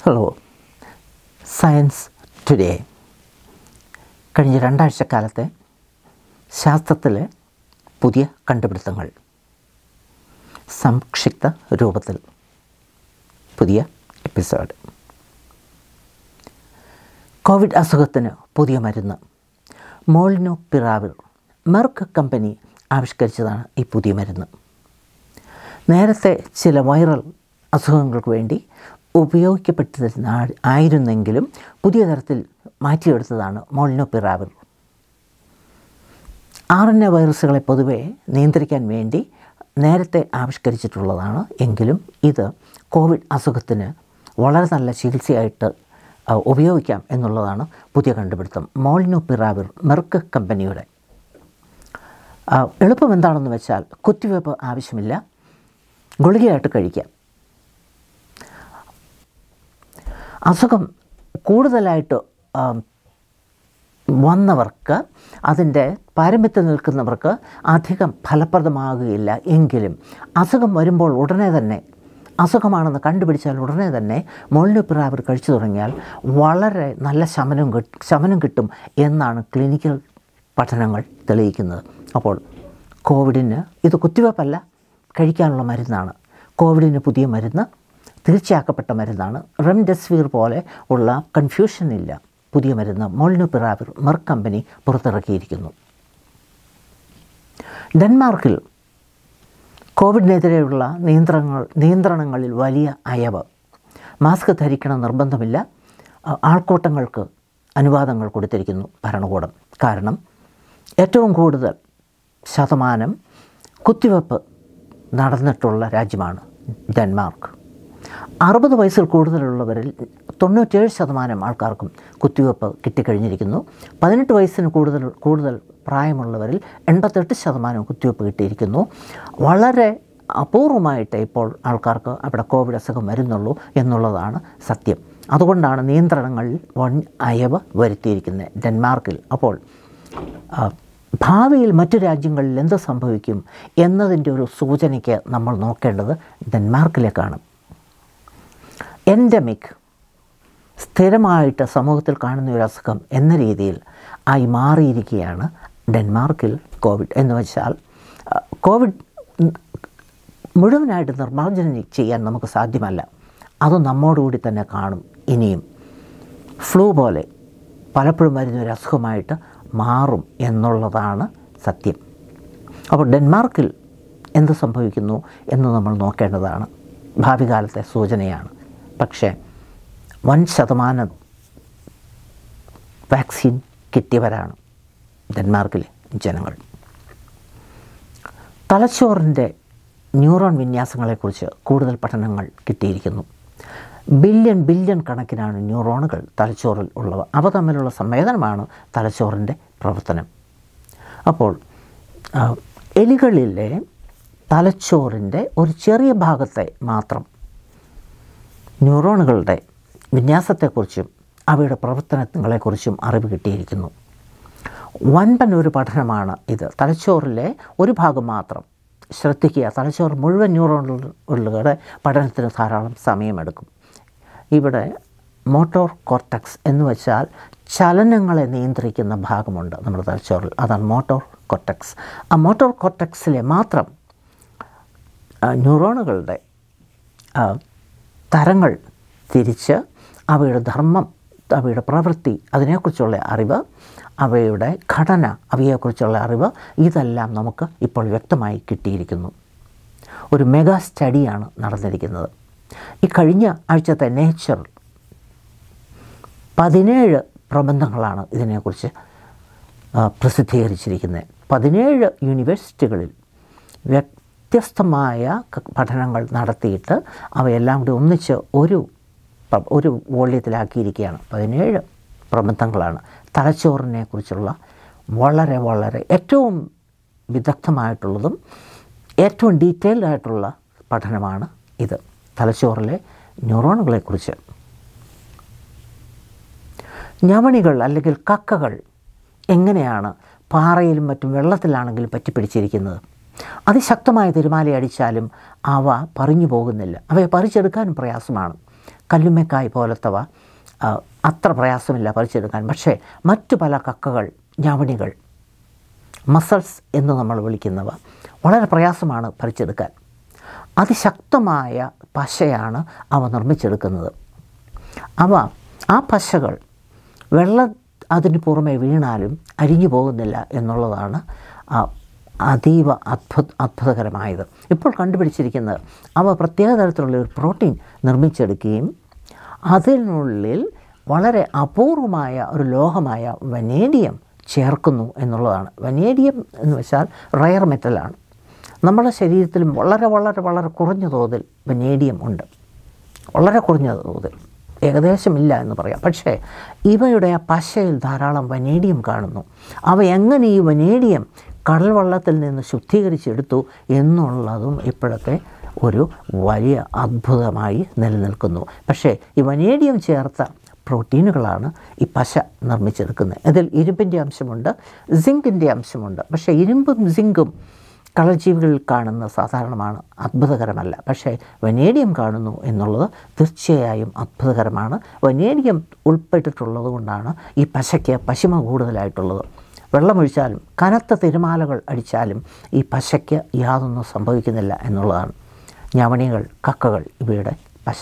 hello science today കഴിഞ്ഞ രണ്ടാഴ്ചക്കാലത്തെ ശാസ്ത്രത്തിലെ പുതിയ കണ്ടുപിടുത്തങ്ങൾ സംക്ഷിപ്ത രൂപത്തിൽ പുതിയ എപ്പിസോഡ് കോവിഡ് അസുഖത്തിന് പുതിയ മരുന്ന് മോൾനോ പിറാവിർ മെർക്ക് കമ്പനി ആവിഷ്കരിച്ചതാണ് ഈ പുതിയ മരുന്ന് നേരത്തെ ചില വൈറൽ അസുഖങ്ങൾക്ക് വേണ്ടി ഉപയോഗിക്കപ്പെട്ടിരുന്ന ആയിരുന്നെങ്കിലും പുതിയ തരത്തിൽ മാറ്റിയെടുത്തതാണ് molnupiravir R N A വൈറസുകളെ പൊതുവെ നിയന്ത്രിക്കാൻ വേണ്ടി നേരത്തെ ആവിഷ്കരിച്ചിട്ടുള്ളതാണ് എങ്കിലും ഇത് കോവിഡ് അസുഖത്തിന് വളരെ നല്ല ചികിത്സയായിട്ട് ആ, ഉപയോഗിക്കാം എന്നുള്ളതാണ് പുതിയ കണ്ടുപിടുത്തം മോൾനോ പിറാവിർ മെർക്ക് കമ്പനിയുടെ ആ, എളുപ്പം എന്താണെന്ന് വെച്ചാൽ കുത്തിവയ്പ്പ് ആവശ്യമില്ല ഗുളികയായിട്ട് കഴിക്കാം അസുഖം കൂടുതലായിട്ട് ആ, വന്നവർക്ക് അതിൻ്റെ പാരമ്യത്തിൽ നിൽക്കുന്നവർക്ക് അധികം ഫലപ്രദമാകുകയില്ല എങ്കിലും അസുഖം വരുമ്പോൾ ഉടനെ തന്നെ അസുഖമാണെന്ന് കണ്ടുപിടിച്ചാൽ ഉടനെ തന്നെ മോളിനുപിറാവർ കഴിച്ചു തുടങ്ങിയാൽ വളരെ നല്ല ശമനം കിട്ടും ശമനം കിട്ടും എന്നാണ് ക്ലിനിക്കൽ പഠനങ്ങൾ തെളിയിക്കുന്നത് അപ്പോൾ കോവിഡിന് ഇത് കുത്തിവയ്പ്പല്ല കഴിക്കാനുള്ള മരുന്നാണ് കോവിഡിന് പുതിയ മരുന്ന് തീർച്ചയാക്കപ്പെട്ട മരുന്നാണ് റെംഡെസിവിർ പോലെ ഉള്ള കൺഫ്യൂഷൻ ഇല്ല പുതിയ മരുന്ന് മോൾനുപിറാവിർ മെർക്ക് കമ്പനി പുറത്തിറക്കിയിരിക്കുന്നു ഡെൻമാർക്കിൽ കോവിഡിനെതിരെയുള്ള നിയന്ത്രണങ്ങൾ നിയന്ത്രണങ്ങളിൽ വലിയ അയവ് മാസ്ക് ധരിക്കണം നിർബന്ധമില്ല ആ- ആൾക്കൂട്ടങ്ങൾക്ക് അനുവാദങ്ങൾ കൊടുത്തിരിക്കുന്നു ഭരണകൂടം കാരണം ഏറ്റവും കൂടുതൽ ശതമാനം കുത്തിവെപ്പ് നടന്നിട്ടുള്ള രാജ്യമാണ് ഡെൻമാർക്ക് അറുപത് വയസ്സിൽ കൂടുതലുള്ളവരിൽ തൊണ്ണൂറ്റേഴ് ശതമാനം ആൾക്കാർക്കും കുത്തിവെപ്പ് കിട്ടിക്കഴിഞ്ഞിരിക്കുന്നു പതിനെട്ട് വയസ്സിന് കൂടുതൽ കൂടുതൽ പ്രായമുള്ളവരിൽ എൺപത്തെട്ട് ശതമാനം കുത്തിവെപ്പ് കിട്ടിയിരിക്കുന്നു വളരെ അപൂർവമായിട്ട് ഇപ്പോൾ ആൾക്കാർക്ക് അവിടെ കോവിഡ് അസുഖം വരുന്നുള്ളൂ എന്നുള്ളതാണ് സത്യം അതുകൊണ്ടാണ് നിയന്ത്രണങ്ങളിൽ വൻ അയവ് വരുത്തിയിരിക്കുന്നത് ഡെൻമാർക്കിൽ അപ്പോൾ ആ, ഭാവിയിൽ മറ്റു രാജ്യങ്ങളിൽ എന്ത് സംഭവിക്കും എന്നതിൻ്റെ ഒരു സൂചനയ്ക്ക് നമ്മൾ നോക്കേണ്ടത് ഡെൻമാർക്കിലേക്കാണ് എൻഡമിക് സ്ഥിരമായിട്ട് സമൂഹത്തിൽ കാണുന്ന ഒരു അസുഖം എന്ന രീതിയിൽ ആയി മാറിയിരിക്കുകയാണ് ഡെൻമാർക്കിൽ കോവിഡ് എന്ന് വെച്ചാൽ ആ, കോവിഡ് ഉം, മുഴുവനായിട്ട് നിർമ്മാർജ്ജനം ചെയ്യാൻ നമുക്ക് സാധ്യമല്ല അത് നമ്മോടുകൂടി തന്നെ കാണും ഇനിയും ഫ്ലൂ പോലെ പലപ്പോഴും വരുന്ന ഒരു അസുഖമായിട്ട് മാറും എന്നുള്ളതാണ് സത്യം അപ്പോൾ ഡെൻമാർക്കിൽ എന്ത് സംഭവിക്കുന്നു എന്ന് നമ്മൾ നോക്കേണ്ടതാണ് ഭാവി കാലത്തെ സൂചനയാണ് പക്ഷേ വൻ ശതമാനം വാക്സിൻ കിട്ടിയവരാണ് ഡെൻമാർക്കിലെ ജനങ്ങൾ തലച്ചോറിൻ്റെ ന്യൂറോൺ വിന്യാസങ്ങളെക്കുറിച്ച് കൂടുതൽ പഠനങ്ങൾ കിട്ടിയിരിക്കുന്നു ബില്യൺ ബില്യൺ കണക്കിനാണ് ന്യൂറോണുകൾ തലച്ചോറിൽ ഉള്ളവ അവ തമ്മിലുള്ള സംവേദനമാണ് തലച്ചോറിൻ്റെ പ്രവർത്തനം അപ്പോൾ ആ, എലികളിലെ തലച്ചോറിൻ്റെ ഒരു ചെറിയ ഭാഗത്തെ മാത്രം ന്യൂറോണുകളുടെ വിന്യാസത്തെക്കുറിച്ചും അവയുടെ പ്രവർത്തനങ്ങളെക്കുറിച്ചും അറിവ് കിട്ടിയിരിക്കുന്നു വൻപൻ ഒരു പഠനമാണ് ഇത് തലച്ചോറിലെ ഒരു ഭാഗം മാത്രം ശ്രദ്ധിക്കുക തലച്ചോറ് മുഴുവൻ ന്യൂറോണുകളുടെ പഠനത്തിന് ധാരാളം സമയമെടുക്കും ഇവിടെ മോട്ടോർ കോർട്ടക്സ് എന്ന് വെച്ചാൽ ചലനങ്ങളെ നിയന്ത്രിക്കുന്ന ഭാഗമുണ്ട് നമ്മുടെ തലച്ചോറിൽ അതാണ് മോട്ടോർ കോർട്ടക്സ് ആ മോട്ടോർ കോർട്ടക്സിലെ മാത്രം ആ, ന്യൂറോണുകളുടെ ആ, തരങ്ങൾ തിരിച്ച് അവയുടെ ധർമ്മം അവയുടെ പ്രവൃത്തി അതിനെക്കുറിച്ചുള്ള അറിവ് അവയുടെ ഘടന അവയെക്കുറിച്ചുള്ള അറിവ് ഇതെല്ലാം നമുക്ക് ഇപ്പോൾ വ്യക്തമായി കിട്ടിയിരിക്കുന്നു ഒരു മെഗാ സ്റ്റഡിയാണ് നടന്നിരിക്കുന്നത് ഈ കഴിഞ്ഞ ആഴ്ചത്തെ നേച്ചർ പതിനേഴ് പ്രബന്ധങ്ങളാണ് ഇതിനെക്കുറിച്ച് ആ, പ്രസിദ്ധീകരിച്ചിരിക്കുന്നത് പതിനേഴ് യൂണിവേഴ്സിറ്റികളിൽ വ്യത്യസ്തമായ ക- പഠനങ്ങൾ നടത്തിയിട്ട് അവയെല്ലാം കൂടി ഒന്നിച്ച് ഒരു പ- ഒരു വോള്യത്തിലാക്കിയിരിക്കുകയാണ് പതിനേഴ് പ്രബന്ധങ്ങളാണ് തലച്ചോറിനെ കുറിച്ചുള്ള വളരെ വളരെ ഏറ്റവും വിദഗ്ധമായിട്ടുള്ളതും ഏറ്റവും ഡീറ്റെയിൽഡ് ആയിട്ടുള്ള പഠനമാണ് ഇത് തലച്ചോറിലെ ന്യൂറോണുകളെക്കുറിച്ച് ഞവണികൾ അല്ലെങ്കിൽ കക്കകൾ എങ്ങനെയാണ് പാറയിലും മറ്റും വെള്ളത്തിലാണെങ്കിലും പറ്റിപ്പിടിച്ചിരിക്കുന്നത് അതിശക്തമായ തിരുമാല അടിച്ചാലും അവ പറിഞ്ഞു പോകുന്നില്ല അവയെ പറിച്ചെടുക്കാനും പ്രയാസമാണ് കല്ലുമ്മക്കായ് പോലത്തവ ആ, അത്ര പ്രയാസമില്ല പറിച്ചെടുക്കാൻ പക്ഷേ മറ്റു പല കക്കകൾ ഞാവണികൾ മസൾസ് എന്ന് നമ്മൾ വിളിക്കുന്നവ വളരെ പ്രയാസമാണ് പറിച്ചെടുക്കാൻ അതിശക്തമായ പശയാണ് അവ നിർമ്മിച്ചെടുക്കുന്നത് അവ ആ പശകൾ വെള്ളം അതിന് പുറമെ വീണാലും അരിഞ്ഞു പോകുന്നില്ല എന്നുള്ളതാണ് ആ, അതീവ അത്ഭുത അത്ഭുതകരമായത് ഇപ്പോൾ കണ്ടുപിടിച്ചിരിക്കുന്നത് അവ പ്രത്യേക തരത്തിലുള്ള ഒരു പ്രോട്ടീൻ നിർമ്മിച്ചെടുക്കുകയും അതിനുള്ളിൽ വളരെ അപൂർവമായ ഒരു ലോഹമായ വനേഡിയം ചേർക്കുന്നു എന്നുള്ളതാണ് വനേഡിയം എന്ന് വെച്ചാൽ റയർ മെറ്റലാണ് നമ്മുടെ ശരീരത്തിലും വളരെ വളരെ വളരെ കുറഞ്ഞ തോതിൽ വനേഡിയം ഉണ്ട് വളരെ കുറഞ്ഞ തോതിൽ ഏകദേശം ഇല്ല എന്ന് പറയാം പക്ഷേ ഇവയുടെ ആ പശയിൽ ധാരാളം വനേഡിയം കാണുന്നു അവ എങ്ങനെ ഈ വനേഡിയം കടൽ വെള്ളത്തിൽ നിന്ന് ശുദ്ധീകരിച്ചെടുത്തു എന്നുള്ളതും ഇപ്പോഴത്തെ ഒരു വലിയ അത്ഭുതമായി നിലനിൽക്കുന്നു പക്ഷേ ഈ വനേഡിയം ചേർത്ത പ്രോട്ടീനുകളാണ് ഈ പശ നിർമ്മിച്ചെടുക്കുന്നത് ഇതിൽ ഇരുമ്പിൻ്റെ അംശമുണ്ട് സിങ്കിൻ്റെ അംശമുണ്ട് പക്ഷേ ഇരുമ്പും സിങ്കും കളർജീവികളിൽ കാണുന്ന സാധാരണമാണ് അത്ഭുതകരമല്ല പക്ഷേ വനേഡിയം കാണുന്നു എന്നുള്ളത് തീർച്ചയായും അത്ഭുതകരമാണ് വനേഡിയം ഉൾപ്പെട്ടിട്ടുള്ളത് കൊണ്ടാണ് ഈ പശയ്ക്ക് പശിമ കൂടുതലായിട്ടുള്ളത് വെള്ളമൊഴിച്ചാലും കനത്ത തിരമാലകൾ അടിച്ചാലും ഈ പശയ്ക്ക് യാതൊന്നും സംഭവിക്കുന്നില്ല എന്നുള്ളതാണ് ഞവണികൾ കക്കകൾ ഇവയുടെ പശ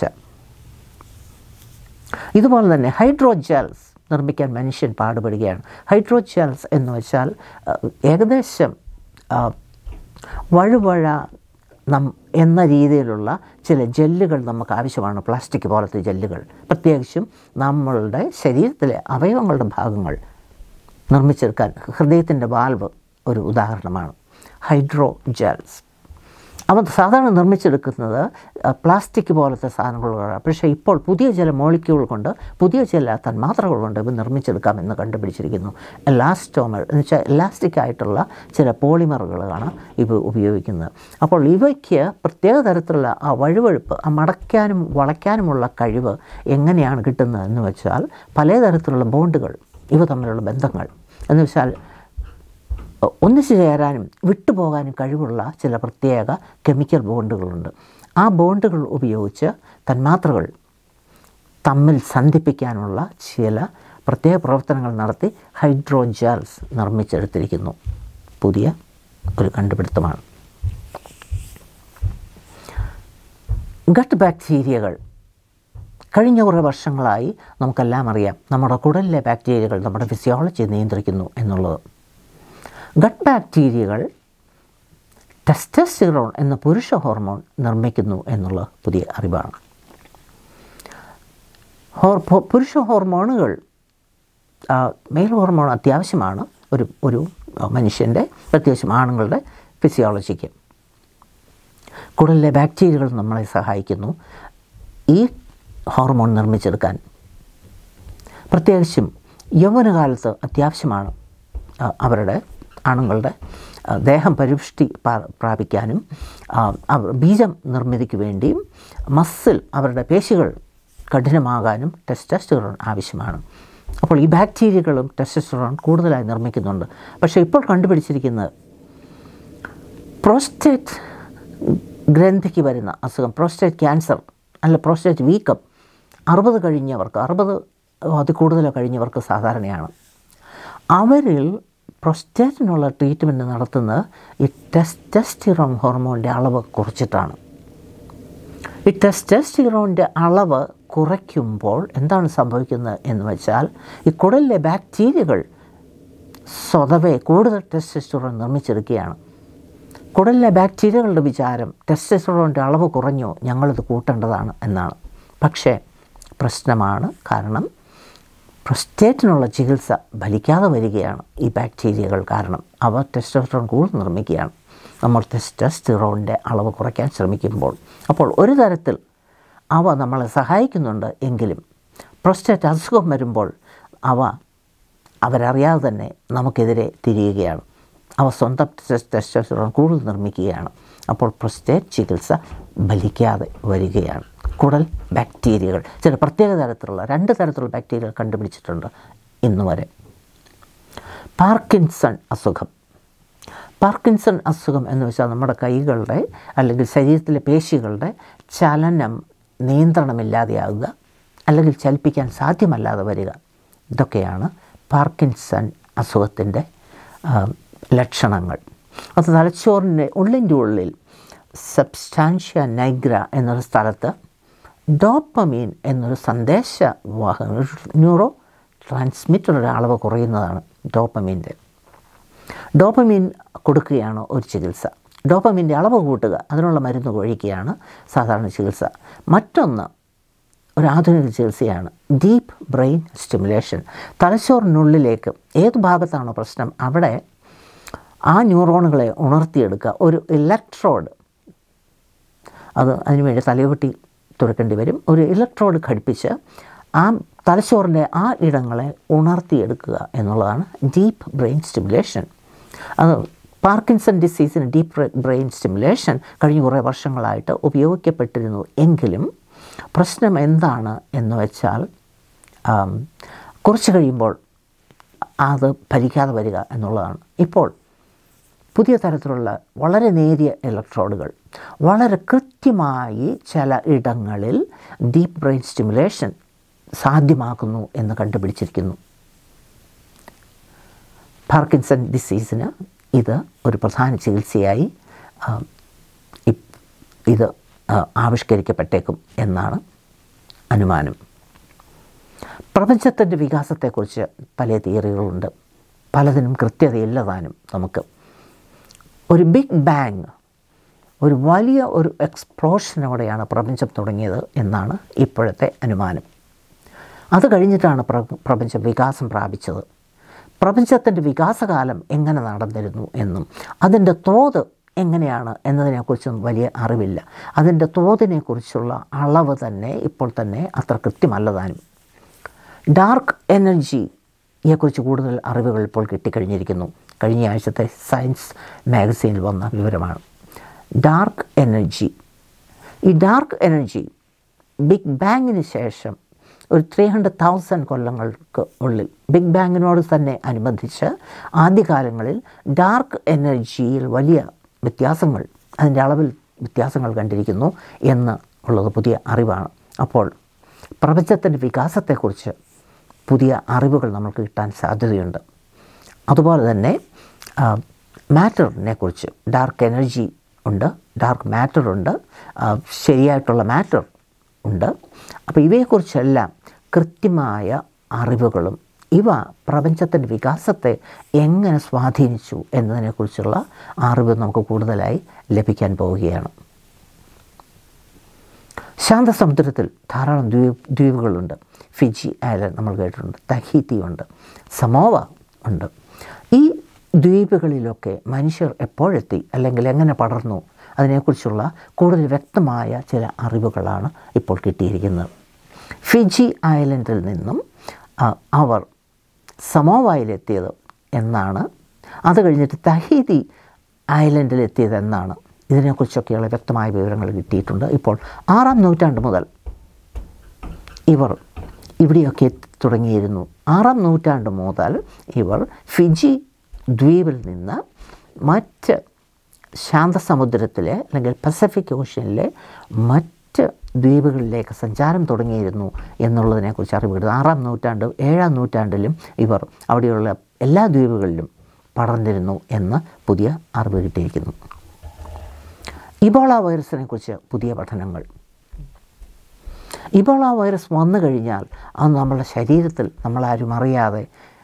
ഇതുപോലെ തന്നെ ഹൈഡ്രോജെൽസ് നിർമ്മിക്കാൻ മനുഷ്യൻ പാടുപെടുകയാണ് ഹൈഡ്രോജെൽസ് എന്ന് വെച്ചാൽ അഹ്, ഏകദേശം ആ, വഴുവഴ നം എന്ന രീതിയിലുള്ള ചില ജെല്ലുകൾ നമുക്ക് ആവശ്യമാണ് പ്ലാസ്റ്റിക് പോലത്തെ ജെല്ലുകൾ പ്രത്യേകിച്ചും നമ്മളുടെ ശരീരത്തിലെ അവയവങ്ങളുടെ ഭാഗങ്ങൾ നിർമ്മിച്ചെടുക്കാൻ ഹൃദയത്തിൻ്റെ വാൽവ് ഒരു ഉദാഹരണമാണ് ഹൈഡ്രോ ജെൽസ് അവ സാധാരണ നിർമ്മിച്ചെടുക്കുന്നത് അഹ്, പ്ലാസ്റ്റിക് പോലത്തെ സാധനങ്ങളാണ് പക്ഷേ ഇപ്പോൾ പുതിയ ചില മോളിക്യൂൾ കൊണ്ട് പുതിയ ചില തന്മാത്രകൾ കൊണ്ട് ഇവ നിർമ്മിച്ചെടുക്കാമെന്ന് കണ്ടുപിടിച്ചിരിക്കുന്നു എലാസ്റ്റോമർ എന്ന് വെച്ചാൽ എലാസ്റ്റിക് ആയിട്ടുള്ള ചില പോളിമറുകളാണ് ഇവ ഉപയോഗിക്കുന്നത് അപ്പോൾ ഇവയ്ക്ക് പ്രത്യേക തരത്തിലുള്ള ആ വഴുവഴുപ്പ് ആ മടക്കാനും വളയ്ക്കാനുമുള്ള കഴിവ് എങ്ങനെയാണ് കിട്ടുന്നത് എന്ന് വെച്ചാൽ പലതരത്തിലുള്ള ബോണ്ടുകൾ ഇവ തമ്മിലുള്ള ബന്ധങ്ങൾ എന്ന് വെച്ചാൽ ഒന്നിച്ചു ചേരാനും വിട്ടുപോകാനും കഴിവുള്ള ചില പ്രത്യേക കെമിക്കൽ ബോണ്ടുകളുണ്ട് ആ ബോണ്ടുകൾ ഉപയോഗിച്ച് തന്മാത്രകൾ തമ്മിൽ സന്ധിപ്പിക്കാനുള്ള ചില പ്രത്യേക പ്രവർത്തനങ്ങൾ നടത്തി ഹൈഡ്രോജെൽസ് നിർമ്മിച്ചെടുത്തിരിക്കുന്നു പുതിയ ഒരു കണ്ടുപിടുത്തമാണ് ഗട്ട് ബാക്ടീരിയകൾ കഴിഞ്ഞ കുറേ വർഷങ്ങളായി നമുക്കെല്ലാം അറിയാം നമ്മുടെ കുടലിലെ ബാക്ടീരിയകൾ നമ്മുടെ ഫിസിയോളജി നിയന്ത്രിക്കുന്നു എന്നുള്ളത് ഗട്ട് ബാക്ടീരിയകൾ ടെസ്റ്റസ്റ്റിറോൺ എന്ന പുരുഷ ഹോർമോൺ നിർമ്മിക്കുന്നു എന്നുള്ള പുതിയ അറിവാണ് ഹോർ ഹോ- പുരുഷ ഹോർമോണുകൾ ആ, മെയിൽ ഹോർമോൺ അത്യാവശ്യമാണ് ഒരു ഒരു മനുഷ്യൻ്റെ പ്രത്യേകിച്ചും ആണുങ്ങളുടെ ഫിസിയോളജിക്ക് കുടലിലെ ബാക്ടീരിയകൾ നമ്മളെ സഹായിക്കുന്നു ഈ ഹോർമോൺ നിർമ്മിച്ചെടുക്കാൻ പ്രത്യേകിച്ചും യൗവനകാലത്ത് അത്യാവശ്യമാണ് ആ, അവരുടെ ആണുങ്ങളുടെ ആ, ദേഹം പരിപുഷ്ടി പ്രാ- പ്രാപിക്കാനും ആ, അവർ ബീജം നിർമ്മിതിക്ക് വേണ്ടിയും മസിൽ അവരുടെ പേശികൾ കഠിനമാകാനും ടെസ്റ്റസ്റ്റോറോൺ ആവശ്യമാണ് അപ്പോൾ ഈ ബാക്ടീരിയകളും ടെസ്റ്റസ്റ്റോറോൺ കൂടുതലായി നിർമ്മിക്കുന്നുണ്ട് പക്ഷേ ഇപ്പോൾ കണ്ടുപിടിച്ചിരിക്കുന്നത് പ്രോസ്റ്റേറ്റ് ഗ്രന്ഥിക്ക് വരുന്ന അസുഖം പ്രോസ്റ്റേറ്റ് ക്യാൻസർ അല്ല പ്രോസ്റ്റേറ്റ് വീക്കം അറുപത് കഴിഞ്ഞവർക്ക് അറുപത് അതിൽ കൂടുതലോ കഴിഞ്ഞവർക്ക് സാധാരണയാണ് അവരിൽ പ്രൊസ്റ്റേറ്റിനുള്ള ട്രീറ്റ്മെൻറ്റ് നടത്തുന്നത് ഈ ടെസ്റ്റസ്റ്റിറോൺ ഹോർമോണിൻ്റെ അളവ് കുറച്ചിട്ടാണ് ഈ ടെസ്റ്റസ്റ്റിറോണിൻ്റെ അളവ് കുറയ്ക്കുമ്പോൾ എന്താണ് സംഭവിക്കുന്നത് എന്ന് വെച്ചാൽ ഈ കുടലിലെ ബാക്ടീരിയകൾ സ്വതവേ കൂടുതൽ ടെസ്റ്റസ്റ്റോറോൺ നിർമ്മിച്ചെടുക്കുകയാണ് കുടലിലെ ബാക്ടീരിയകളുടെ വിചാരം ടെസ്റ്റസ്റ്റോറോണിൻ്റെ അളവ് കുറഞ്ഞോ ഞങ്ങളിത് കൂട്ടേണ്ടതാണ് എന്നാണ് പക്ഷേ പ്രശ്നമാണ് കാരണം പ്രൊസ്റ്റേറ്റിനുള്ള ചികിത്സ ഫലിക്കാതെ വരികയാണ് ഈ ബാക്ടീരിയകൾ കാരണം അവ ടെസ്റ്റസ്റ്റോറോൺ കൂടുതൽ നിർമ്മിക്കുകയാണ് നമ്മൾ ടെസ്റ്റസ്റ്റിറോണിൻ്റെ അളവ് കുറയ്ക്കാൻ ശ്രമിക്കുമ്പോൾ അപ്പോൾ ഒരു തരത്തിൽ അവ നമ്മളെ സഹായിക്കുന്നുണ്ട് എങ്കിലും പ്രൊസ്റ്റേറ്റ് അസുഖം വരുമ്പോൾ അവ അവരറിയാതെ തന്നെ നമുക്കെതിരെ തിരിയുകയാണ് അവ സ്വന്തം ടെസ്- ടെസ്റ്റോസ്റ്ററോൺ കൂടുതൽ നിർമ്മിക്കുകയാണ് അപ്പോൾ പ്രൊസ്റ്റേറ്റ് ചികിത്സ ഫലിക്കാതെ വരികയാണ് കുടൽ ബാക്ടീരിയകൾ ചില പ്രത്യേക തരത്തിലുള്ള രണ്ട് തരത്തിലുള്ള ബാക്ടീരിയകൾ കണ്ടുപിടിച്ചിട്ടുണ്ട് ഇന്ന് വരെ പാർക്കിൻസൺ അസുഖം പാർക്കിൻസൺ അസുഖം എന്ന് വെച്ചാൽ നമ്മുടെ കൈകളുടെ അല്ലെങ്കിൽ ശരീരത്തിലെ പേശികളുടെ ചലനം നിയന്ത്രണമില്ലാതെയാകുക അല്ലെങ്കിൽ ചലിപ്പിക്കാൻ സാധ്യമല്ലാതെ വരിക ഇതൊക്കെയാണ് പാർക്കിൻസൺ അസുഖത്തിൻ്റെ ലക്ഷണങ്ങൾ അത് തലച്ചോറിൻ്റെ ഉള്ളിൻ്റെ ഉള്ളിൽ സബ്സ്റ്റാൻഷ്യ നൈഗ്ര എന്നൊരു സ്ഥലത്ത് ഡോപ്പമീൻ എന്നൊരു സന്ദേശവാഹക ന്യൂറോ ട്രാൻസ്മിറ്ററുടെ അളവ് കുറയുന്നതാണ് ഡോപ്പമീൻ്റെ ഡോപ്പമീൻ കൊടുക്കുകയാണ് ഒരു ചികിത്സ ഡോപ്പമീൻ്റെ അളവ് കൂട്ടുക അതിനുള്ള മരുന്ന് ഒഴിക്കുകയാണ് സാധാരണ ചികിത്സ മറ്റൊന്ന് ഒരു ആധുനിക ചികിത്സയാണ് ഡീപ്പ് ബ്രെയിൻ സ്റ്റിമുലേഷൻ തലച്ചോറിനുള്ളിലേക്ക് ഏത് ഭാഗത്താണോ പ്രശ്നം അവിടെ ആ ന്യൂറോണുകളെ ഉണർത്തിയെടുക്കുക ഒരു ഇലക്ട്രോഡ് അത് അതിനുവേണ്ടി തലയൊട്ടി തുറക്കേണ്ടി വരും ഒരു ഇലക്ട്രോഡ് ഘടിപ്പിച്ച് ആ തലച്ചോറിൻ്റെ ആ ഇടങ്ങളെ ഉണർത്തിയെടുക്കുക എന്നുള്ളതാണ് ഡീപ്പ് ബ്രെയിൻ സ്റ്റിമുലേഷൻ അത് പാർക്കിൻസൺ ഡിസീസിന് ഡീപ്പ് ബ്രെയിൻ സ്റ്റിമുലേഷൻ കഴിഞ്ഞ കുറേ വർഷങ്ങളായിട്ട് ഉപയോഗിക്കപ്പെട്ടിരുന്നു എങ്കിലും പ്രശ്നം എന്താണ് എന്ന് വെച്ചാൽ കുറച്ച് കഴിയുമ്പോൾ അത് ഫലിക്കാതെ വരിക എന്നുള്ളതാണ് ഇപ്പോൾ പുതിയ തരത്തിലുള്ള വളരെ നേരിയ ഇലക്ട്രോഡുകൾ വളരെ കൃത്യമായി ചില ഇടങ്ങളിൽ ഡീപ്പ് ബ്രെയിൻ സ്റ്റിമുലേഷൻ സാധ്യമാക്കുന്നു എന്ന് കണ്ടുപിടിച്ചിരിക്കുന്നു പാർക്കിൻസൺ ഡിസീസിന് ഇത് ഒരു പ്രധാന ചികിത്സയായി ഇത് ആവിഷ്കരിക്കപ്പെട്ടേക്കും എന്നാണ് അനുമാനം പ്രപഞ്ചത്തിൻ്റെ വികാസത്തെക്കുറിച്ച് പല തിയറികളുണ്ട് പലതിനും കൃത്യതയില്ല താനും നമുക്ക് ഒരു ബിഗ് ബാങ് ഒരു വലിയ ഒരു എക്സ്പ്ലോഷനോടെയാണ് പ്രപഞ്ചം തുടങ്ങിയത് എന്നാണ് ഇപ്പോഴത്തെ അനുമാനം അത് കഴിഞ്ഞിട്ടാണ് പ്രപഞ്ചം വികാസം പ്രാപിച്ചത് പ്രപഞ്ചത്തിൻ്റെ വികാസകാലം എങ്ങനെ നടന്നിരുന്നു എന്നും അതിൻ്റെ തോത് എങ്ങനെയാണ് എന്നതിനെക്കുറിച്ചൊന്നും വലിയ അറിവില്ല അതിൻ്റെ തോതിനെക്കുറിച്ചുള്ള അളവ് തന്നെ ഇപ്പോൾ തന്നെ അത്ര കൃത്യമല്ല താനും ഡാർക്ക് എനർജിയെക്കുറിച്ച് കൂടുതൽ അറിവുകൾ ഇപ്പോൾ കിട്ടിക്കഴിഞ്ഞിരിക്കുന്നു കഴിഞ്ഞ ആഴ്ചത്തെ സയൻസ് മാഗസീനിൽ വന്ന വിവരമാണ് ഡാർക്ക് എനർജി ഈ ഡാർക്ക് എനർജി ബിഗ് ബാങ്ങിന് ശേഷം ഒരു ത്രീ ഹൺഡ്രഡ് തൗസൻഡ് കൊല്ലങ്ങൾക്ക് ഉള്ളിൽ ബിഗ് ബാങ്ങിനോട് തന്നെ അനുബന്ധിച്ച് ആദ്യകാലങ്ങളിൽ ഡാർക്ക് എനർജിയിൽ വലിയ വ്യത്യാസങ്ങൾ അതിൻ്റെ അളവിൽ വ്യത്യാസങ്ങൾ കണ്ടിരിക്കുന്നു എന്ന് ഉള്ളത് പുതിയ അറിവാണ് അപ്പോൾ പ്രപഞ്ചത്തിൻ്റെ വികാസത്തെക്കുറിച്ച് പുതിയ അറിവുകൾ നമുക്ക് കിട്ടാൻ സാധ്യതയുണ്ട് അതുപോലെ തന്നെ മാറ്ററിനെ കുറിച്ച് ഡാർക്ക് എനർജി ഉണ്ട് ഡാർക്ക് മാറ്റർ ഉണ്ട് ശരിയായിട്ടുള്ള മാറ്റർ ഉണ്ട് അപ്പോൾ ഇവയെക്കുറിച്ചെല്ലാം കൃത്യമായ അറിവുകളും ഇവ പ്രപഞ്ചത്തിൻ്റെ വികാസത്തെ എങ്ങനെ സ്വാധീനിച്ചു എന്നതിനെക്കുറിച്ചുള്ള അറിവ് നമുക്ക് കൂടുതലായി ലഭിക്കാൻ പോവുകയാണ് ശാന്തസമുദ്രത്തിൽ ധാരാളം ദ്വീപ് ദ്വീപുകളുണ്ട് ഫിജി ഐലൻഡ് നമ്മൾ കേട്ടിട്ടുണ്ട് തഹീത്തി ഉണ്ട് സമോവ ഉണ്ട് ഈ ദ്വീപുകളിലൊക്കെ മനുഷ്യർ എപ്പോഴെത്തി അല്ലെങ്കിൽ എങ്ങനെ പടർന്നു അതിനെക്കുറിച്ചുള്ള കൂടുതൽ വ്യക്തമായ ചില അറിവുകളാണ് ഇപ്പോൾ കിട്ടിയിരിക്കുന്നത് ഫിജി ഐലൻഡിൽ നിന്നും അവർ സമോവായിലെത്തിയത് എന്നാണ് അത് കഴിഞ്ഞിട്ട് തഹീതി ഐലൻഡിലെത്തിയതെന്നാണ് ഇതിനെക്കുറിച്ചൊക്കെയുള്ള വ്യക്തമായ വിവരങ്ങൾ കിട്ടിയിട്ടുണ്ട് ഇപ്പോൾ ആറാം നൂറ്റാണ്ട് മുതൽ ഇവർ ഇവിടെയൊക്കെ തുടങ്ങിയിരുന്നു ആറാം നൂറ്റാണ്ട് മുതൽ ഇവർ ഫിജി ദ്വീപിൽ നിന്ന് മറ്റ് ശാന്തസമുദ്രത്തിലെ അല്ലെങ്കിൽ പസഫിക് ഓഷ്യനിലെ മറ്റ് ദ്വീപുകളിലേക്ക് സഞ്ചാരം തുടങ്ങിയിരുന്നു എന്നുള്ളതിനെക്കുറിച്ച് അറിവ് കിട്ടുന്നത് ആറാം നൂറ്റാണ്ട് ഏഴാം നൂറ്റാണ്ടിലും ഇവർ അവിടെയുള്ള എല്ലാ ദ്വീപുകളിലും പടർന്നിരുന്നു എന്ന് പുതിയ അറിവ് കിട്ടിയിരിക്കുന്നു ഇബോള വൈറസിനെ കുറിച്ച് പുതിയ പഠനങ്ങൾ ഇബോള വൈറസ് വന്നു കഴിഞ്ഞാൽ അത് നമ്മളുടെ ശരീരത്തിൽ നമ്മളാരും അറിയാതെ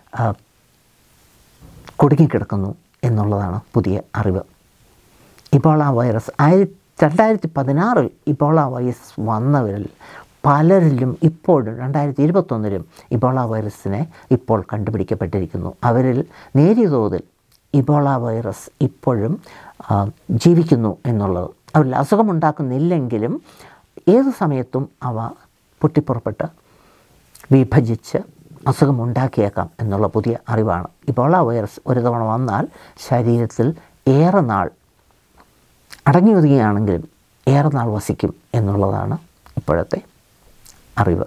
കുടുങ്ങിക്കിടക്കുന്നു എന്നുള്ളതാണ് പുതിയ അറിവ് ഇബോള വൈറസ് ആയിരത്തി രണ്ടായിരത്തി പതിനാറിൽ ഇബോള വൈറസ് വന്നവരിൽ പലരിലും ഇപ്പോഴും രണ്ടായിരത്തി ഇരുപത്തൊന്നിലും ഇബോള വൈറസിനെ ഇപ്പോൾ കണ്ടുപിടിക്കപ്പെട്ടിരിക്കുന്നു അവരിൽ നേരിയ തോതിൽ ഇബോള വൈറസ് ഇപ്പോഴും ജീവിക്കുന്നു എന്നുള്ളത് അവരിൽ അസുഖമുണ്ടാക്കുന്നില്ലെങ്കിലും ഏത് സമയത്തും അവ പൊട്ടിപ്പുറപ്പെട്ട് വിഭജിച്ച് അസുഖമുണ്ടാക്കിയേക്കാം എന്നുള്ള പുതിയ അറിവാണ് ഇബോള വൈറസ് ഒരു തവണ വന്നാൽ ശരീരത്തിൽ ഏറെ നാൾ അടങ്ങി ഒതുങ്ങിയാണെങ്കിലും ഏറെ നാൾ വസിക്കും എന്നുള്ളതാണ് ഇപ്പോഴത്തെ അറിവ്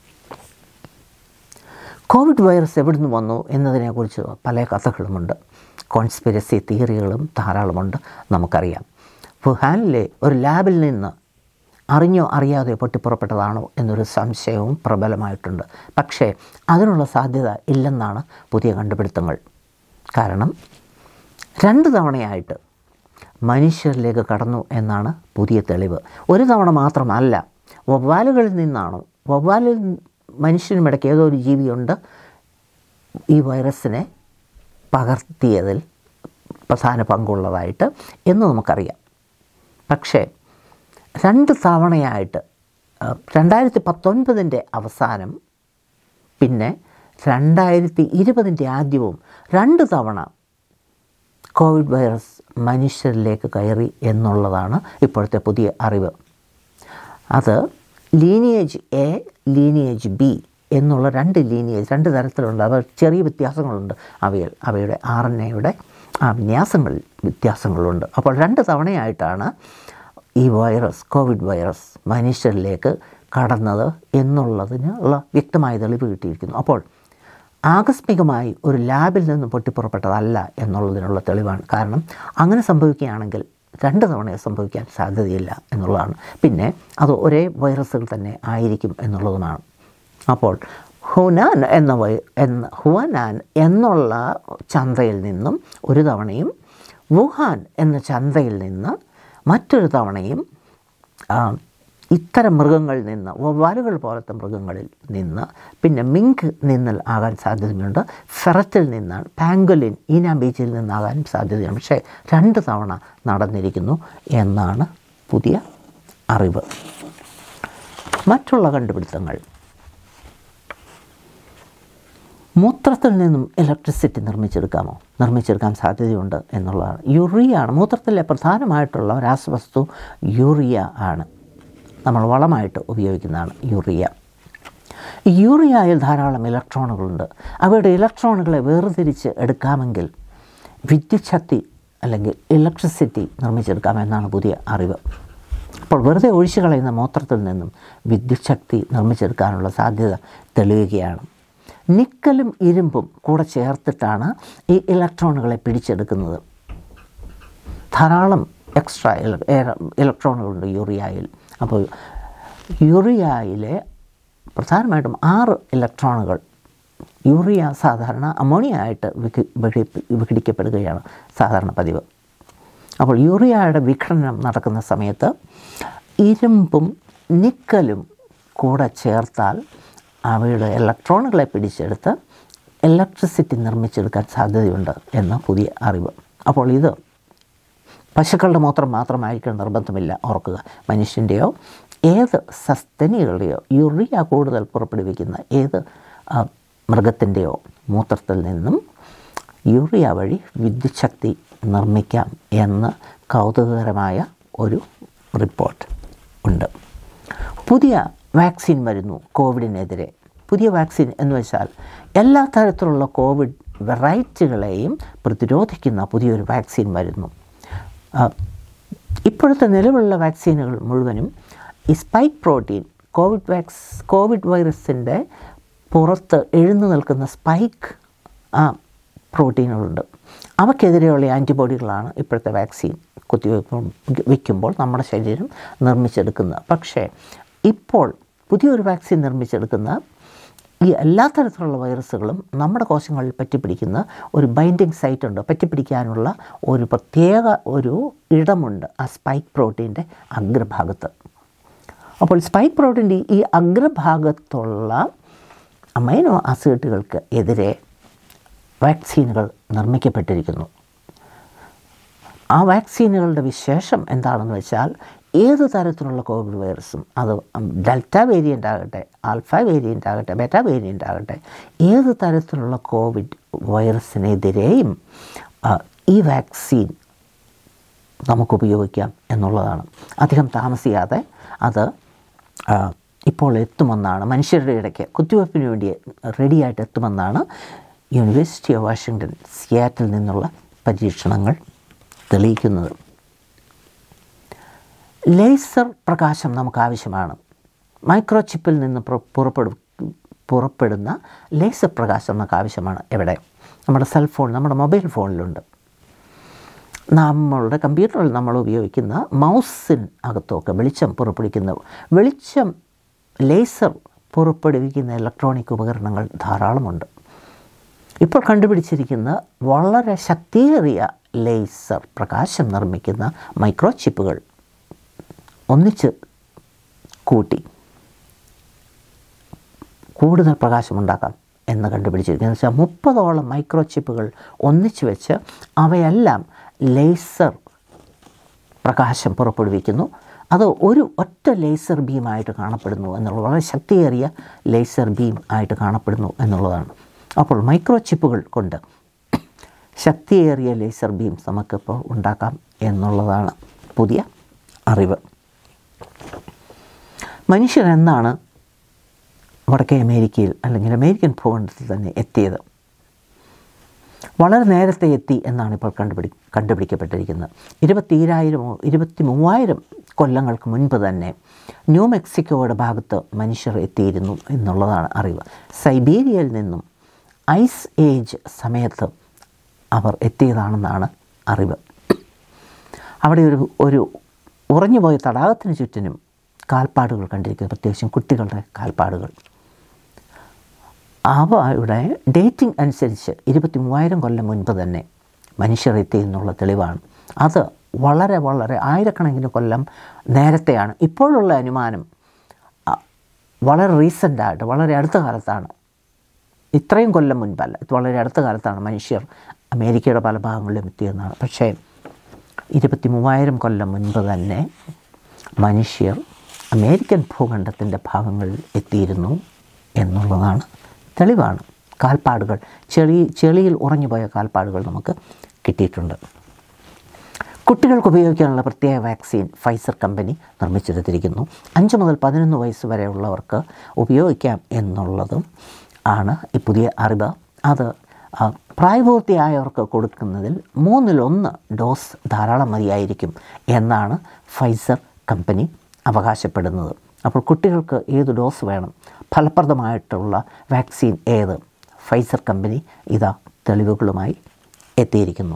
കോവിഡ് വൈറസ് എവിടുന്ന് വന്നു എന്നതിനെക്കുറിച്ച് പല കഥകളുമുണ്ട് കോൺസ്പിരസി തിയറികളും ധാരാളമുണ്ട് നമുക്കറിയാം വുഹാനിലെ ഒരു ലാബിൽ നിന്ന് അറിഞ്ഞോ അറിയാതെയോ പൊട്ടിപ്പുറപ്പെട്ടതാണോ എന്നൊരു സംശയവും പ്രബലമായിട്ടുണ്ട് പക്ഷേ അതിനുള്ള സാധ്യത ഇല്ലെന്നാണ് പുതിയ കണ്ടുപിടുത്തങ്ങൾ കാരണം രണ്ട് തവണയായിട്ട് മനുഷ്യരിലേക്ക് കടന്നു എന്നാണ് പുതിയ തെളിവ് ഒരു തവണ മാത്രമല്ല വവ്വാലുകളിൽ നിന്നാണോ വവ്വാലിൽ മനുഷ്യനുമിടയ്ക്ക് ഏതോ ഒരു ജീവിയുണ്ട് ഈ വൈറസിനെ പകർത്തിയതിൽ പ്രധാന പങ്കുള്ളതായിട്ട് എന്ന് നമുക്കറിയാം പക്ഷേ രണ്ട് തവണയായിട്ട് രണ്ടായിരത്തി പത്തൊൻപതിൻ്റെ അവസാനം പിന്നെ രണ്ടായിരത്തി ഇരുപതിൻ്റെ ആദ്യവും രണ്ട് തവണ കോവിഡ് വൈറസ് മനുഷ്യരിലേക്ക് കയറി എന്നുള്ളതാണ് ഇപ്പോഴത്തെ പുതിയ അറിവ് അത് ലീനിയേജ് എ ലീനിയേജ് ബി എന്നുള്ള രണ്ട് ലീനിയേജ് രണ്ട് തരത്തിലുണ്ട് അവ ചെറിയ വ്യത്യാസങ്ങളുണ്ട് അവയിൽ അവയുടെ ആർ എൻ എയുടെ ആ വിന്യാസങ്ങളിൽ വ്യത്യാസങ്ങളുണ്ട് അപ്പോൾ രണ്ട് തവണയായിട്ടാണ് ഈ വൈറസ് കോവിഡ് വൈറസ് മനുഷ്യരിലേക്ക് കടന്നത് എന്നുള്ളതിനുള്ള വ്യക്തമായ തെളിവ് കിട്ടിയിരിക്കുന്നു അപ്പോൾ ആകസ്മികമായി ഒരു ലാബിൽ നിന്ന് പൊട്ടിപ്പുറപ്പെട്ടതല്ല എന്നുള്ളതിനുള്ള തെളിവാണ് കാരണം അങ്ങനെ സംഭവിക്കുകയാണെങ്കിൽ രണ്ട് തവണ സംഭവിക്കാൻ സാധ്യതയില്ല എന്നുള്ളതാണ് പിന്നെ അത് ഒരേ വൈറസുകൾ തന്നെ ആയിരിക്കും എന്നുള്ളതുമാണ് അപ്പോൾ ഹുനാൻ എന്ന വൈ എന്ന ഹുവനാൻ എന്നുള്ള ചന്തയിൽ നിന്നും ഒരു തവണയും വുഹാൻ എന്ന ചന്തയിൽ നിന്ന് മറ്റൊരു തവണയും ഇത്തരം മൃഗങ്ങളിൽ നിന്ന് വവ്വാലുകൾ പോലത്തെ മൃഗങ്ങളിൽ നിന്ന് പിന്നെ മിങ്ക് നിന്നൽ ആകാൻ സാധ്യതയുണ്ട് ഫെററ്റിൽ നിന്നാണ് പാങ്കുലിൻ ഈനാം ബീച്ചിൽ നിന്നാകാൻ സാധ്യതയുണ്ട് പക്ഷേ രണ്ട് തവണ നടന്നിരിക്കുന്നു എന്നാണ് പുതിയ അറിവ് മറ്റുള്ള കണ്ടുപിടുത്തങ്ങൾ മൂത്രത്തിൽ നിന്നും ഇലക്ട്രിസിറ്റി നിർമ്മിച്ചെടുക്കാമോ നിർമ്മിച്ചെടുക്കാൻ സാധ്യതയുണ്ട് എന്നുള്ളതാണ് യൂറിയാണ് മൂത്രത്തിലെ പ്രധാനമായിട്ടുള്ള രാസവസ്തു യൂറിയ ആണ് നമ്മൾ വളമായിട്ട് ഉപയോഗിക്കുന്നതാണ് യൂറിയ ഈ യൂറിയയിൽ ധാരാളം ഇലക്ട്രോണുകളുണ്ട് അവയുടെ ഇലക്ട്രോണുകളെ വേർതിരിച്ച് എടുക്കാമെങ്കിൽ വിദ്യുത് ശക്തി അല്ലെങ്കിൽ ഇലക്ട്രിസിറ്റി നിർമ്മിച്ചെടുക്കാമെന്നാണ് പുതിയ അറിവ് അപ്പോൾ വെറുതെ ഒഴിച്ചു കളയുന്ന മൂത്രത്തിൽ നിന്നും വിദ്യുത് ശക്തി നിർമ്മിച്ചെടുക്കാനുള്ള സാധ്യത തെളിയുകയാണ് നിക്കലും ഇരുമ്പും കൂടെ ചേർത്തിട്ടാണ് ഈ ഇലക്ട്രോണുകളെ പിടിച്ചെടുക്കുന്നത് ധാരാളം എക്സ്ട്രാ ഇലക്ട്രോണുകളുണ്ട് യൂറിയയിൽ അപ്പോൾ യൂറിയയിലെ പ്രധാനമായിട്ടും ആറ് ഇലക്ട്രോണുകൾ യൂറിയ സാധാരണ അമോണിയ ആയിട്ട് വിഘ വിഘടിക്കപ്പെടുകയാണ് സാധാരണ പതിവ് അപ്പോൾ യൂറിയയുടെ വിഘടനം നടക്കുന്ന സമയത്ത് ഇരുമ്പും നിക്കലും കൂടെ ചേർത്താൽ അവയുടെ ഇലക്ട്രോണുകളെ പിടിച്ചെടുത്ത് ഇലക്ട്രിസിറ്റി നിർമ്മിച്ചെടുക്കാൻ സാധ്യതയുണ്ട് എന്ന പുതിയ അറിവ് അപ്പോൾ ഇത് പശുക്കളുടെ മൂത്രം മാത്രമായിരിക്കണം നിർബന്ധമില്ല ഓർക്കുക മനുഷ്യൻ്റെയോ ഏത് സസ്തനികളുടെയോ യൂറിയ കൂടുതൽ പുറപ്പെടുവിക്കുന്ന ഏത് മൃഗത്തിൻ്റെയോ മൂത്രത്തിൽ നിന്നും യൂറിയ വഴി വിദ്യുത് ശക്തി നിർമ്മിക്കാം എന്ന് കൗതുകകരമായ ഒരു റിപ്പോർട്ട് ഉണ്ട് പുതിയ വാക്സിൻ വരുന്നു കോവിഡിനെതിരെ പുതിയ വാക്സിൻ എന്ന് വെച്ചാൽ എല്ലാ തരത്തിലുള്ള കോവിഡ് വെറൈറ്റികളെയും പ്രതിരോധിക്കുന്ന പുതിയൊരു വാക്സിൻ വരുന്നു ഇപ്പോഴത്തെ നിലവിലുള്ള വാക്സിനുകൾ മുഴുവനും ഈ spike protein covid vax covid വൈറസിൻ്റെ പുറത്ത് എഴുന്നു നിൽക്കുന്ന സ്പൈക്ക് ആ പ്രോട്ടീനുകളുണ്ട് അവയ്ക്കെതിരെയുള്ള ആൻറ്റിബോഡികളാണ് ഇപ്പോഴത്തെ വാക്സിൻ കുത്തിവയ്ക്കും വയ്ക്കുമ്പോൾ നമ്മുടെ ശരീരം നിർമ്മിച്ചെടുക്കുന്നത് പക്ഷേ ഇപ്പോൾ പുതിയൊരു വാക്സിൻ നിർമ്മിച്ചെടുക്കുന്ന ഈ എല്ലാ തരത്തിലുള്ള വൈറസുകളും നമ്മുടെ കോശങ്ങളിൽ പറ്റിപ്പിടിക്കുന്ന ഒരു ബൈൻഡിങ് സൈറ്റ് ഉണ്ട് പറ്റിപ്പിടിക്കാനുള്ള ഒരു പ്രത്യേക ഒരു ഇടമുണ്ട് ആ സ്പൈക്ക് പ്രോട്ടീൻ്റെ അഗ്രഭാഗത്ത് അപ്പോൾ സ്പൈക്ക് പ്രോട്ടീൻ്റെ ഈ അഗ്രഭാഗത്തുള്ള അമൈനോ ആസിഡുകൾക്ക് എതിരെ വാക്സിനുകൾ നിർമ്മിക്കപ്പെട്ടിരിക്കുന്നു ആ വാക്സിനുകളുടെ വിശേഷം എന്താണെന്ന് വെച്ചാൽ ഏത് തരത്തിലുള്ള കോവിഡ് വൈറസും അത് ഡെൽറ്റ വേരിയൻ്റ് ആകട്ടെ ആൽഫ വേരിയൻ്റ് ആകട്ടെ ബെറ്റ വേരിയൻ്റ് ആകട്ടെ ഏത് തരത്തിലുള്ള കോവിഡ് വൈറസിനെതിരെയും ഈ വാക്സിൻ നമുക്ക് ഉപയോഗിക്കാം എന്നുള്ളതാണ് അധികം താമസിയാതെ അത് ഇപ്പോൾ എത്തുമെന്നാണ് മനുഷ്യരുടെ ഇടയ്ക്ക് കുത്തിവയ്പ്പിന് വേണ്ടി റെഡിയായിട്ട് എത്തുമെന്നാണ് യൂണിവേഴ്സിറ്റി ഓഫ് വാഷിങ്ടൺ സിയാറ്റിൽ നിന്നുള്ള പരീക്ഷണങ്ങൾ തെളിയിക്കുന്നത് ലേസർ പ്രകാശം നമുക്ക് ആവശ്യമാണ് മൈക്രോ ചിപ്പിൽ നിന്ന് പുറപ്പെടു പുറപ്പെടുന്ന ലേസർ പ്രകാശം നമുക്ക് ആവശ്യമാണ് എവിടെ നമ്മുടെ സെൽഫോൺ നമ്മുടെ മൊബൈൽ ഫോണിലുണ്ട് നമ്മളുടെ കമ്പ്യൂട്ടറിൽ നമ്മൾ ഉപയോഗിക്കുന്ന മൗസിന് അകത്തൊക്കെ വെളിച്ചം പുറപ്പെടുവിക്കുന്ന വെളിച്ചം ലേസർ പുറപ്പെടുവിക്കുന്ന ഇലക്ട്രോണിക് ഉപകരണങ്ങൾ ധാരാളമുണ്ട് ഇപ്പോൾ കണ്ടുപിടിച്ചിരിക്കുന്ന വളരെ ശക്തിയേറിയ ലേസർ പ്രകാശം നിർമ്മിക്കുന്ന മൈക്രോ ചിപ്പുകൾ ഒന്നിച്ച് കൂട്ടി കൂടുതൽ പ്രകാശമുണ്ടാക്കാം എന്ന് കണ്ടുപിടിച്ചിരിക്കുന്നത് വെച്ചാൽ മുപ്പതോളം മൈക്രോ ചിപ്പുകൾ ഒന്നിച്ച് വെച്ച് അവയെല്ലാം ലേസർ പ്രകാശം പുറപ്പെടുവിക്കുന്നു അത് ഒരു ഒറ്റ ലേസർ ബീമായിട്ട് കാണപ്പെടുന്നു എന്നുള്ളത് വളരെ ശക്തിയേറിയ ലേസർ ബീം ആയിട്ട് കാണപ്പെടുന്നു എന്നുള്ളതാണ് അപ്പോൾ മൈക്രോ ചിപ്പുകൾ കൊണ്ട് ശക്തിയേറിയ ലേസർ ബീംസ് നമുക്കിപ്പോൾ ഉണ്ടാക്കാം എന്നുള്ളതാണ് പുതിയ അറിവ് മനുഷ്യൻ എന്നാണ് വടക്കേ അമേരിക്കയിൽ അല്ലെങ്കിൽ അമേരിക്കൻ ഭൂഖണ്ഡത്തിൽ തന്നെ എത്തിയത് വളരെ നേരത്തെ എത്തി എന്നാണ് ഇപ്പോൾ കണ്ടുപിടി കണ്ടുപിടിക്കപ്പെട്ടിരിക്കുന്നത് ഇരുപത്തിരായിരമോ ഇരുപത്തി മൂവായിരം കൊല്ലങ്ങൾക്ക് മുൻപ് തന്നെ ന്യൂ മെക്സിക്കോയുടെ ഭാഗത്ത് മനുഷ്യർ എത്തിയിരുന്നു എന്നുള്ളതാണ് അറിവ് സൈബീരിയയിൽ നിന്നും ഐസ് ഏജ് സമയത്ത് അവർ എത്തിയതാണെന്നാണ് അറിവ് അവിടെ ഒരു ഒരു ഉറഞ്ഞുപോയ തടാകത്തിന് ചുറ്റിനും കാൽപ്പാടുകൾ കണ്ടിരിക്കുന്നു പ്രത്യേകിച്ചും കുട്ടികളുടെ കാൽപ്പാടുകൾ അവയുടെ ഡേറ്റിംഗ് അനുസരിച്ച് ഇരുപത്തി മൂവായിരം കൊല്ലം മുൻപ് തന്നെ മനുഷ്യർ എത്തി എന്നുള്ള തെളിവാണ് അത് വളരെ വളരെ ആയിരക്കണക്കിന് കൊല്ലം നേരത്തെയാണ് ഇപ്പോഴുള്ള അനുമാനം അ, വളരെ റീസെൻ്റായിട്ട് വളരെ അടുത്ത കാലത്താണ് ഇത്രയും കൊല്ലം മുൻപല്ല ഇത് വളരെ അടുത്ത കാലത്താണ് മനുഷ്യർ അമേരിക്കയുടെ പല ഭാഗങ്ങളിലും എത്തിയെന്നാണ് പക്ഷേ ഇരുപത്തി മൂവായിരം കൊല്ലം മുൻപ് തന്നെ മനുഷ്യർ അമേരിക്കൻ ഭൂഖണ്ഡത്തിൻ്റെ ഭാഗങ്ങളിൽ എത്തിയിരുന്നു എന്നുള്ളതാണ് തെളിവാണ് കാൽപ്പാടുകൾ ചെളി ചെളിയിൽ ഉറഞ്ഞുപോയ കാൽപ്പാടുകൾ നമുക്ക് കിട്ടിയിട്ടുണ്ട് കുട്ടികൾക്ക് ഉപയോഗിക്കാനുള്ള പ്രത്യേക വാക്സിൻ ഫൈസർ കമ്പനി നിർമ്മിച്ചെടുത്തിരിക്കുന്നു അഞ്ച് മുതൽ പതിനൊന്ന് വയസ്സ് വരെയുള്ളവർക്ക് ഉപയോഗിക്കാം എന്നുള്ളതും ആണ് ഈ പുതിയ അറിവ് അത് ആ, പ്രായപൂർത്തിയായവർക്ക് കൊടുക്കുന്നതിൽ മൂന്നിലൊന്ന് ഡോസ് ധാരാളം മതിയായിരിക്കും എന്നാണ് ഫൈസർ കമ്പനി അവകാശപ്പെടുന്നത് അപ്പോൾ കുട്ടികൾക്ക് ഏത് ഡോസ് വേണം ഫലപ്രദമായിട്ടുള്ള വാക്സിൻ ഏത് ഫൈസർ കമ്പനി ഇതാ തെളിവുകളുമായി എത്തിയിരിക്കുന്നു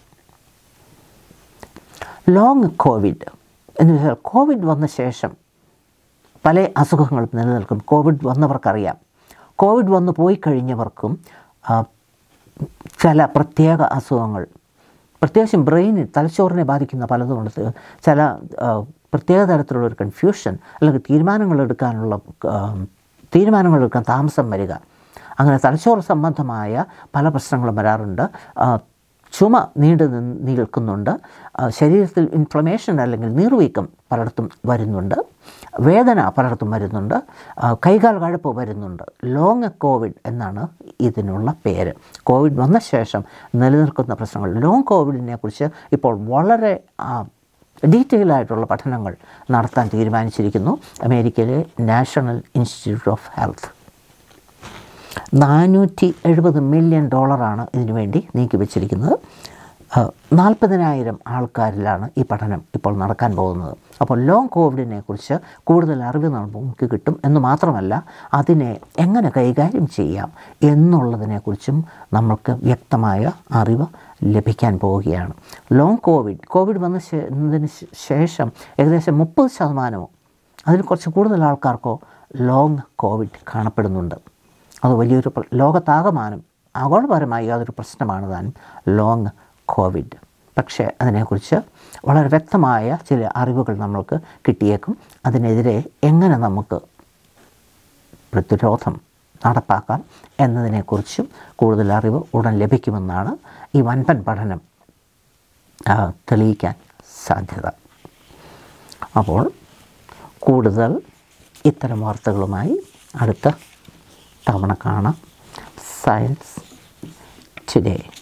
ലോങ് കോവിഡ് എന്ന് വെച്ചാൽ കോവിഡ് വന്ന ശേഷം പല അസുഖങ്ങളും നിലനിൽക്കും കോവിഡ് വന്നവർക്കറിയാം കോവിഡ് വന്നു പോയി കഴിഞ്ഞവർക്കും ആ, ചില പ്രത്യേക അസുഖങ്ങൾ പ്രത്യേകിച്ചും ബ്രെയിനിൽ തലച്ചോറിനെ ബാധിക്കുന്ന പലതുമുണ്ട് ചില ആ, പ്രത്യേക തരത്തിലുള്ള ഒരു കൺഫ്യൂഷൻ അല്ലെങ്കിൽ തീരുമാനങ്ങൾ എടുക്കാനുള്ള ആ, തീരുമാനങ്ങൾ എടുക്കാൻ താമസം വരിക അങ്ങനെ തലച്ചോറ് സംബന്ധമായ പല പ്രശ്നങ്ങളും വരാറുണ്ട് ആ, ചുമ നീണ്ടു നിന്ന് നിൽക്കുന്നുണ്ട് ആ, ശരീരത്തിൽ ഇൻഫ്ലമേഷൻ അല്ലെങ്കിൽ നീർവീക്കം പലയിടത്തും വരുന്നുണ്ട് വേദന പലയിടത്തും വരുന്നുണ്ട് ആ, കൈകാൽ കഴപ്പ് വരുന്നുണ്ട് ലോങ് കോവിഡ് എന്നാണ് ഇതിനുള്ള പേര് കോവിഡ് വന്ന ശേഷം നിലനിൽക്കുന്ന പ്രശ്നങ്ങൾ ലോങ് കോവിഡിനെ കുറിച്ച് ഇപ്പോൾ വളരെ ആ, ഡീറ്റെയിൽ ആയിട്ടുള്ള പഠനങ്ങൾ നടത്താൻ തീരുമാനിച്ചിരിക്കുന്നു അമേരിക്കയിലെ നാഷണൽ ഇൻസ്റ്റിറ്റ്യൂട്ട് ഓഫ് ഹെൽത്ത് നാനൂറ്റി എഴുപത് മില്യൺ ഡോളറാണ് ഇതിനു വേണ്ടി നീക്കി വച്ചിരിക്കുന്നത് നാൽപ്പതിനായിരം ആൾക്കാരിലാണ് ഈ പഠനം ഇപ്പോൾ നടക്കാൻ പോകുന്നത് അപ്പോൾ ലോങ് കോവിഡിനെ കുറിച്ച് കൂടുതൽ അറിവ് നമുക്ക് കിട്ടും എന്ന് മാത്രമല്ല അതിനെ എങ്ങനെ കൈകാര്യം ചെയ്യാം എന്നുള്ളതിനെക്കുറിച്ചും നമ്മൾക്ക് വ്യക്തമായ അറിവ് ലഭിക്കാൻ പോവുകയാണ് ലോങ് കോവിഡ് കോവിഡ് വന്ന ശേ- ന്നതിന് ശേ- ശേഷം ഏകദേശം മുപ്പത് ശതമാനമോ അതിൽ കുറച്ച് കൂടുതൽ ആൾക്കാർക്കോ ലോങ് കോവിഡ് കാണപ്പെടുന്നുണ്ട് അത് വലിയൊരു പ്ര- ലോകത്താകമാനം ആഗോളപരമായി യാതൊരു പ്രശ്നമാണ് താനും ലോങ് കോവിഡ് പക്ഷേ അതിനെക്കുറിച്ച് വളരെ വ്യക്തമായ ചില അറിവുകൾ നമ്മൾക്ക് കിട്ടിയേക്കും അതിനെതിരെ എങ്ങനെ നമുക്ക് പ്രതിരോധം നടപ്പാക്കാം എന്നതിനെക്കുറിച്ചും കൂടുതൽ അറിവ് ഉടൻ ലഭിക്കുമെന്നാണ് ഈ വൻപൻ പഠനം ആ, തെളിയിക്കാൻ സാധ്യത അപ്പോൾ കൂടുതൽ ഇത്തരം വാർത്തകളുമായി അടുത്ത തവണ കാണാം സയൻസ് ടുഡേ